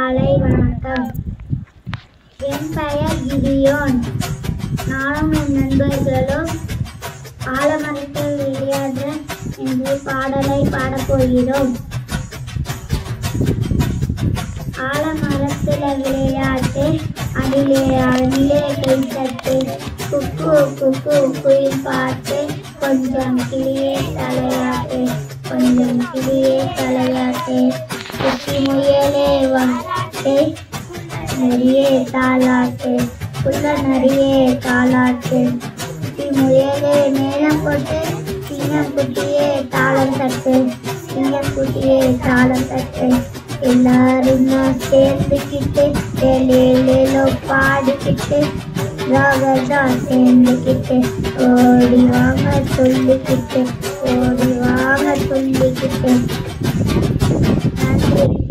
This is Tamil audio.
காலை வணக்கம் என் பெயர் கிரியோன் நானும் என் நண்பர்களும் ஆலமரத்தில் விளையாட என்று பாடலை பாடப் போகிறோம் ஆலமரத்தில் விளையாட்டு அதிலே அதிலே கைத்தட்டு குக்கு குக்கு குயில் பாட்டு கொஞ்சம் கிளியே தலையாட்டு கொஞ்சம் கிளியே தலையாட்டு குட்டி முயலே வாட்டு நரியே தாளாட்டு புள்ள நரியே தாளாட்டு குட்டி முயலே மேளம் போட்டு சிங்கம் குட்டியே தாளம் தட்டு சிங்கம் குட்டியே தாளம் தட்டு எல்லாரும் சேர்ந்துக்கிட்டு ஏழேழோ பாடிக்கிட்டு ராகதா சேர்ந்துக்கிட்டு ஓடி வாங்க சொல்லிக்கிட்டு ஓடி வாங்க சொல்லிக்கிட்டு நன்றி